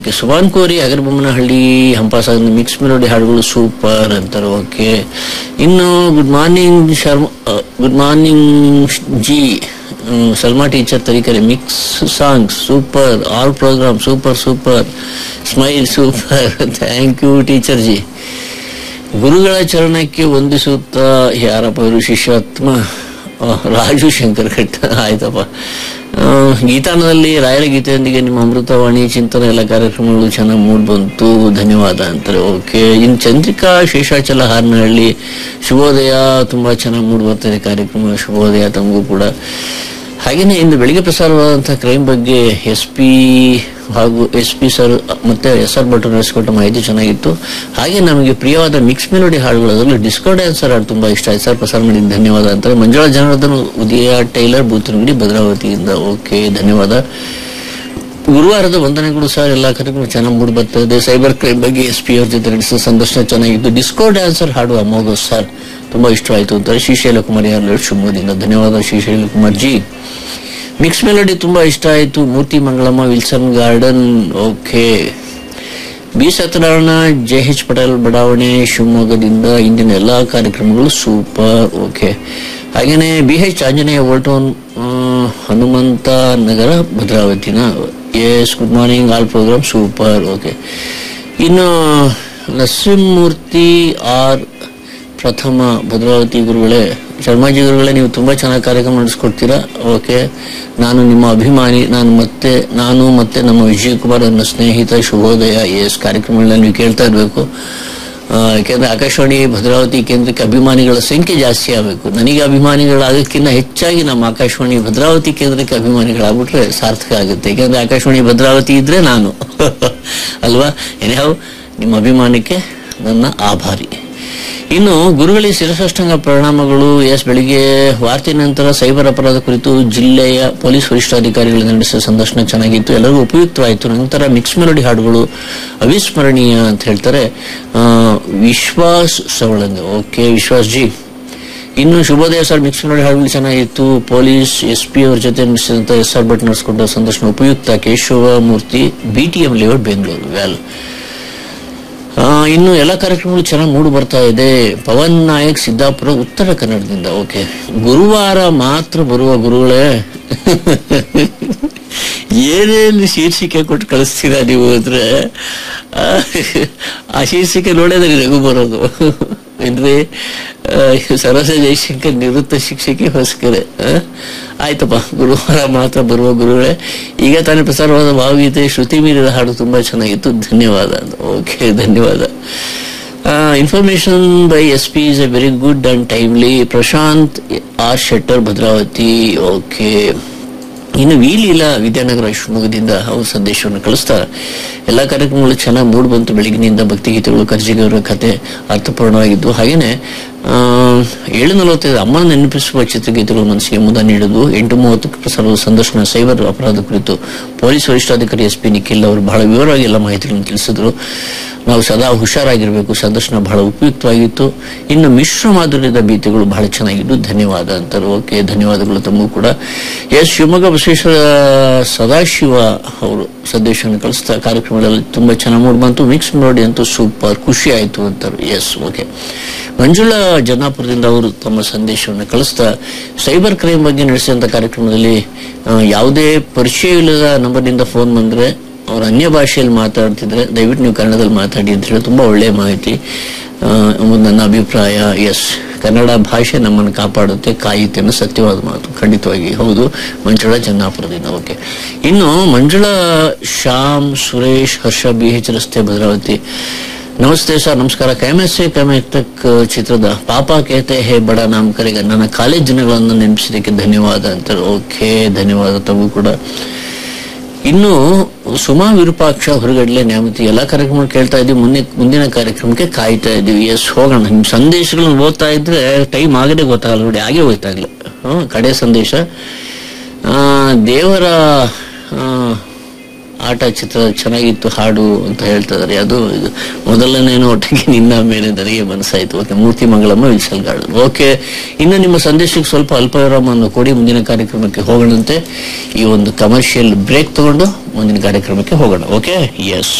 ಸುಭಾನ್ ಕೋರಿ ಅಗರಬೊಮ್ಮನಹಳ್ಳಿ ಹಂಪಾಸಾಗ mix melody ಹಾಡುಗಳು ಸೂಪರ್ ಅಂತಾರೆ ಓಕೆ ಇನ್ನು good morning Sharma good morning ji hmm, Salma teacher Tarikere mix song super all programme super super smile super thank you teacher ji ಗುರುಗಳ ಚರಣಕ್ಕೆ ವಂದಿಸುತ್ತಾ ಯಾರಪ್ಪ ಇವರು ಶಿಷ್ಯಾತ್ಮ ಆ, ರಾಜು ಶಂಕರ್ ಘಟ್ಟ ಆಯ್ತಪ್ಪ ಆ, ಗೀತಾನದಲ್ಲಿ ರಾಯರ ಗೀತೆಯೊಂದಿಗೆ ನಿಮ್ಮ ಅಮೃತವಾಣಿ ಚಿಂತನೆ ಎಲ್ಲ ಕಾರ್ಯಕ್ರಮಗಳು ಚೆನ್ನಾಗಿ ಮೂಡ್ ಬಂತು ಧನ್ಯವಾದ ಅಂತಾರೆ ಓಕೆ ಇನ್ನು ಚಂದ್ರಿಕಾ ಶೇಷಾಚಲ ಹಾರನಹಳ್ಳಿ ಶುಭೋದಯ ತುಂಬಾ ಚೆನ್ನಾಗಿ ಮೂಡ್ ಬರ್ತಿದೆ ಕಾರ್ಯಕ್ರಮ ಶುಭೋದಯ ತಮಗೂ ಕೂಡ ಹಾಗೇನೆ ಇಂದು ಬೆಳಿಗ್ಗೆ ಪ್ರಸಾರವಾದಂತಹ ಕ್ರೈಮ್ ಬಗ್ಗೆ ಎಸ್ ಪಿ ಹಾಗೂ ಎಸ್ ಪಿ ಸರ್ ಮತ್ತೆ ಎಸ್ ಆರ್ ಭಟ್ ನಡೆಸಿಕೊಟ್ಟ ಮಾಹಿತಿ ಚೆನ್ನಾಗಿತ್ತು ಹಾಗೆ ನಮಗೆ ಪ್ರಿಯವಾದ ಮಿಕ್ಸ್ ಮೆಲೋಡಿ ಹಾಡುಗಳು ಅದರಲ್ಲೂ ಡಿಸ್ಕೋ ಡ್ಯಾನ್ಸರ್ ಹಾಡು ತುಂಬಾ ಇಷ್ಟ ಆಯ್ತು ಸರ್ ಪ್ರಸಾರ ಮಾಡಿದ ಧನ್ಯವಾದ ಅಂತಾರೆ ಮಂಜುಳಾ ಜನಾರ್ದನ್ ಉದಯ ಟೈಲರ್ ಬೂತನಗುಡಿ ಭದ್ರಾವತಿಯಿಂದ ಓಕೆ ಧನ್ಯವಾದ ಗುರುವಾರದ ವಂದನೆಗಳು ಸರ್ ಎಲ್ಲ ಕಾರ್ಯಕ್ರಮ ಚೆನ್ನಾಗಿ ಮೂಡಿ ಬರ್ತದೆ ಸೈಬರ್ ಕ್ರೈಮ್ ಬಗ್ಗೆ ಎಸ್ ಪಿ ಅವ್ರ ಜೊತೆ ನಡೆಸಿದ ಸಂದರ್ಶನ ಚೆನ್ನಾಗಿತ್ತು ಡಿಸ್ಕೋ ಡ್ಯಾನ್ಸರ್ ಹಾಡು ಅಮೋಘ ಸರ್ ತುಂಬಾ ಇಷ್ಟವಾಯಿತು ಅಂತಾರೆ ಶ್ರೀಶೈಲ ಕುಮಾರ್ ಯಾರು ಶಿವಮೊಗ್ಗದಿಂದ ಧನ್ಯವಾದ ಶ್ರೀಶೈಲ ಕುಮಾರ್ ಜಿ ಮಿಕ್ಸ್ ಮೆಲೋಡಿ ತುಂಬಾ ಇಷ್ಟ ಆಯಿತು Murthy Mangalamma Wilson garden okay B Satyanarayana J H Patel ಬಡಾವಣೆ ಶಿವಮೊಗ್ಗದಿಂದ ಇಂದಿನ ಎಲ್ಲಾ ಕಾರ್ಯಕ್ರಮಗಳು ಸೂಪರ್ ಓಕೆ ಹಾಗೇನೆ ಬಿ ಎಚ್ ಆಂಜನೇಯ ಓಲ್ಟೋನ್ ಆ, ಹನುಮಂತ ನಗರ ಭದ್ರಾವತಿನ S good morning all programme super okay ಇನ್ನು ನರಸಿಂಹಮೂರ್ತಿ ಆರ್ ಪ್ರಥಮ ಭದ್ರಾವತಿ ಗುರುಗಳೇ ಶರ್ಮಾಜಿ ಗುರುಗಳೇ ನೀವು ತುಂಬಾ ಚೆನ್ನಾಗಿ ಕಾರ್ಯಕ್ರಮ ನಡೆಸ್ಕೊಡ್ತೀರಾ ಓಕೆ ನಾನು ನಿಮ್ಮ ಅಭಿಮಾನಿ ನಾನು ಮತ್ತೆ ನಾನು ಮತ್ತೆ ನಮ್ಮ ವಿಜಯ್ ಕುಮಾರ್ ನನ್ನ ಸ್ನೇಹಿತ ಶುಭೋದಯ ಎಸ್ ಕಾರ್ಯಕ್ರಮಗಳನ್ನ ನೀವು ಕೇಳ್ತಾ ಇರಬೇಕು ಯಾಕೆಂದ್ರೆ ಆಕಾಶವಾಣಿ ಭದ್ರಾವತಿ ಕೇಂದ್ರಕ್ಕೆ ಅಭಿಮಾನಿಗಳ ಸಂಖ್ಯೆ ಜಾಸ್ತಿ ಆಗಬೇಕು ನನಗೆ ಅಭಿಮಾನಿಗಳಾಗಕ್ಕಿಂತ ಹೆಚ್ಚಾಗಿ ನಮ್ಮ ಆಕಾಶವಾಣಿ ಭದ್ರಾವತಿ ಕೇಂದ್ರಕ್ಕೆ ಅಭಿಮಾನಿಗಳಾಗ್ಬಿಟ್ರೆ ಸಾರ್ಥಕ ಆಗುತ್ತೆ ಯಾಕೆಂದ್ರೆ ಆಕಾಶವಾಣಿ ಭದ್ರಾವತಿ ಇದ್ರೆ ನಾನು ಅಲ್ವಾ ಏನ್ಯಾವ ನಿಮ್ಮ ಅಭಿಮಾನಕ್ಕೆ ನನ್ನ ಆಭಾರಿ ಇನ್ನು ಗುರುಗಳಿಗೆ ಶಿರಸಾಷ್ಟಾಂಗ ಪರಿಣಾಮಗಳು ಎಸ್ ಬೆಳಿಗ್ಗೆ ವಾರ್ತೆ ನಂತರ ಸೈಬರ್ ಅಪರಾಧ ಕುರಿತು ಜಿಲ್ಲೆಯ ಪೊಲೀಸ್ ವರಿಷ್ಠಾಧಿಕಾರಿಗಳು ನಡೆಸಿದ ಸಂದರ್ಶನ ಚೆನ್ನಾಗಿತ್ತು ಎಲ್ಲರಿಗೂ ಉಪಯುಕ್ತವಾಯಿತು ನಂತರ ಮಿಕ್ಸ್ ಮೆಲೋಡಿ ಹಾಡುಗಳು ಅವಿಸ್ಮರಣೀಯ ಅಂತ ಹೇಳ್ತಾರೆ ಆ, ವಿಶ್ವಾಸ್ ಸವಳಂಗ ಓಕೆ ವಿಶ್ವಾಸ್ ಜಿ ಇನ್ನು ಶುಭೋದಯ ಸರ್ ಮಿಕ್ಸ್ ಮೆಲೋಡಿ ಹಾಡುಗಳು ಚೆನ್ನಾಗಿತ್ತು ಪೊಲೀಸ್ ಎಸ್ ಪಿ ಅವ್ರ ಜೊತೆ ನಡೆಸಿದಂತ ಎಸ್ ಆರ್ ಭಟ್ ನಡೆಸಿಕೊಂಡ ಸಂದರ್ಶನ ಉಪಯುಕ್ತ ಕೇಶವ ಮೂರ್ತಿ ಬಿಟಿಎಂ ಲೇಔಟ್ ಬೆಂಗಳೂರು ವ್ಯಾಲ್ ಆ, ಇನ್ನು ಎಲ್ಲ ಕಾರ್ಯಕ್ರಮಗಳು ಚೆನ್ನಾಗಿ ಮೂಡಿ ಬರ್ತಾ ಇದೆ ಪವನ್ ನಾಯಕ್ ಸಿದ್ದಾಪುರ ಉತ್ತರ ಕನ್ನಡದಿಂದ ಓಕೆ ಗುರುವಾರ ಮಾತ್ರ ಬರುವ ಗುರುಗಳೇ ಏನೇನು ಶೀರ್ಷಿಕೆ ಕೊಟ್ಟು ಕಳಿಸ್ತೀರಾ ನೀವು ಅಂದ್ರೆ ಆ, ಆ ಶೀರ್ಷಿಕೆ ನೋಡೋದ್ರೆ ನಗು ಬರೋದು ಅಂದ್ರೆ ಆ, ಸರಸ ಜಯಶಂಕರ್ ನಿವೃತ್ತ ಶಿಕ್ಷಕಿ ಹೊಸ್ಕರೆ ಆ? ಆಯ್ತಪ್ಪ ಗುರುವಾರ ಮಾತ್ರ ಬರುವ ಗುರುಗಳೇ ಈಗ ತಾನೇ ಪ್ರಸಾರವಾದ ಭಾವಗೀತೆ ಶ್ರುತಿ ಮೀರಿದ ಹಾಡು ತುಂಬಾ ಚೆನ್ನಾಗಿತ್ತು ಧನ್ಯವಾದ ಓಕೆ ಧನ್ಯವಾದ information by S P is a very good and timely Prashanth R Shettar Bhadravathi okay ಇನ್ನು ವೀಲೀಲ ವಿದ್ಯಾನಗರ ಶಿವಮೊಗ್ಗದಿಂದ ಅವ್ರ ಸಂದೇಶವನ್ನು ಕಳಿಸ್ತಾರೆ ಎಲ್ಲಾ ಕಾರ್ಯಕ್ರಮಗಳು ಚೆನ್ನಾಗಿ ಮೂಡ್ ಬಂತು ಬೆಳಗಿನಿಂದ ಭಕ್ತಿಗೀತೆಗಳು ಕರ್ಜಿಗವರ ಕತೆ ಅರ್ಥಪೂರ್ಣವಾಗಿದ್ದು ಹಾಗೇನೆ ಆ, ಏಳು ನಲವತ್ತೈದು ಅಮ್ಮನ ನೆನಪಿಸುವ ಚಿತ್ರಗೀತೆಗಳು ಮನಸ್ಸಿಗೆ ಮುದ ನೀಡುವುದು ಎಂಟು ಮೂವತ್ತಕ್ಕೆ ಪ್ರಸಾರದ ಸಂದರ್ಶನ ಸೈಬರ್ ಅಪರಾಧ ಕುರಿತು ಪೊಲೀಸ್ ವರಿಷ್ಠಾಧಿಕಾರಿ ಎಸ್ ಪಿ ನಿಖಿಲ್ ಅವರು ಬಹಳ ವಿವರವಾಗಿ ಎಲ್ಲ ಮಾಹಿತಿಗಳನ್ನು ತಿಳಿಸಿದ್ರು ನಾವು ಸದಾ ಹುಷಾರಾಗಿರಬೇಕು ಸಂದರ್ಶನ ಬಹಳ ಉಪಯುಕ್ತವಾಗಿತ್ತು ಇನ್ನು ಮಿಶ್ರ ಮಾಧುರ್ಯದ ಗೀತೆಗಳು ಬಹಳ ಚೆನ್ನಾಗಿದ್ದು ಧನ್ಯವಾದ ಅಂತಾರೆ ಓಕೆ ಧನ್ಯವಾದಗಳು ತಮಗೂ ಕೂಡ ಎಸ್ ಶಿವಮೊಗ್ಗ ಬಸವೇಶ್ವರ ಸದಾಶಿವ ಅವರು ಸಂದೇಶವನ್ನು ಕಳಿಸ್ತಾ ಕಾರ್ಯಕ್ರಮಗಳಲ್ಲಿ ತುಂಬಾ ಚೆನ್ನಾಗಿ ಮೂಡ್ ಬಂತು ಮಿಕ್ಸ್ ನೋಡಿ ಅಂತೂ ಸೂಪರ್ ಖುಷಿ ಆಯ್ತು ಅಂತಾರೆ ಎಸ್ ಓಕೆ ಮಂಜುಳಾ ಜನ್ನಾಪುರದಿಂದ ಅವರು ತಮ್ಮ ಸಂದೇಶವನ್ನು ಕಳಿಸ್ತಾ ಸೈಬರ್ ಕ್ರೈಮ್ ಬಗ್ಗೆ ನಡೆಸಿದಂತ ಕಾರ್ಯಕ್ರಮದಲ್ಲಿ ಆ, ಯಾವುದೇ ಪರಿಚಯ ಇಲ್ಲದ ನಂಬರ್ನಿಂದ ಫೋನ್ ಬಂದ್ರೆ ಅವ್ರು ಅನ್ಯ ಭಾಷೆಯಲ್ಲಿ ಮಾತಾಡ್ತಿದ್ರೆ ದಯವಿಟ್ಟು ನೀವು ಕನ್ನಡದಲ್ಲಿ ಮಾತಾಡಿ ಅಂತ ಹೇಳಿ ತುಂಬಾ ಒಳ್ಳೆಯ ಮಾಹಿತಿ ಆ, ಎಂಬುದು ನನ್ನ ಅಭಿಪ್ರಾಯ ಎಸ್ ಕನ್ನಡ ಭಾಷೆ ನಮ್ಮನ್ನು ಕಾಪಾಡುತ್ತೆ ಕಾಯುತ್ತೆ ಅನ್ನೋ ಸತ್ಯವಾದ ಮಾತು ಖಂಡಿತವಾಗಿ ಹೌದು ಮಂಜುಳಾ ಜನ್ನಾಪುರದಿಂದ ಓಕೆ ಇನ್ನು ಮಂಜುಳಾ ಶ್ಯಾಮ್ ಸುರೇಶ್ ಹರ್ಷ ಬಿ ಎಚ್ ರಸ್ತೆ ಭದ್ರಾವತಿ ನಮಸ್ತೆ ಸರ್ ನಮಸ್ಕಾರ ಕೈಮೆಸೆ ಕೈಮೆ ತಕ್ ಚಿತ್ರದ ಪಾಪ ಕೇತೆ ಹೇ ಬಡ ನಾಮ್ ಕರೆಗ ನನ್ನ ಕಾಲೇಜ್ ದಿನಗಳನ್ನು ನೆನಪಿಸಿದಕ್ಕೆ ಧನ್ಯವಾದ ಅಂತಾರೆ ಓಕೆ ಧನ್ಯವಾದ ತಮಗೂ ಕೂಡ ಇನ್ನು ಸುಮಾ ವಿರೂಪಾಕ್ಷ ಹೊರಗಡ್ಲೆ ನ್ಯಾಮತಿ ಎಲ್ಲಾ ಕಾರ್ಯಕ್ರಮ ಕೇಳ್ತಾ ಇದ್ದೀವಿ ಮುಂದೆ ಮುಂದಿನ ಕಾರ್ಯಕ್ರಮಕ್ಕೆ ಕಾಯ್ತಾ ಇದ್ದೀವಿ ಎಸ್ ಹೋಗೋಣ ನಿಮ್ ಸಂದೇಶಗಳನ್ನ ಓದ್ತಾ ಇದ್ರೆ ಟೈಮ್ ಆಗದೆ ಗೊತ್ತಾಗಲ್ಲ ನೋಡಿ ಹಾಗೆ ಹೋಯ್ತಾಗ್ಲಿ ಹ್ಮ್ ಕಡೆ ಸಂದೇಶ ಆ, ದೇವರ ಆ, ಆಟ ಚಿತ್ರ ಚೆನ್ನಾಗಿತ್ತು ಹಾಡು ಅಂತ ಹೇಳ್ತಾ ಇದಾರೆ ಅದು ಇದು ಮೊದಲನೇ ನೋಟಕ್ಕೆ ನಿನ್ನ ಮೇಲೆ ನನಗೆ ಮನಸ್ಸಾಯ್ತು ಓಕೆ ಮೂರ್ತಿ ಮಂಗಳಮ್ಮ ವಿಲ್ಸಲ್ಗಾಡು ಓಕೆ ಇನ್ನು ನಿಮ್ಮ ಸಂದೇಶಕ್ಕೆ ಸ್ವಲ್ಪ ಅಲ್ಪ ವಿರಾಮವನ್ನು ಕೊಡಿ ಮುಂದಿನ ಕಾರ್ಯಕ್ರಮಕ್ಕೆ ಹೋಗೋಣಂತೆ ಈ ಒಂದು ಕಮರ್ಷಿಯಲ್ ಬ್ರೇಕ್ ತಗೊಂಡು ಮುಂದಿನ ಕಾರ್ಯಕ್ರಮಕ್ಕೆ ಹೋಗೋಣ ಓಕೆ ಎಸ್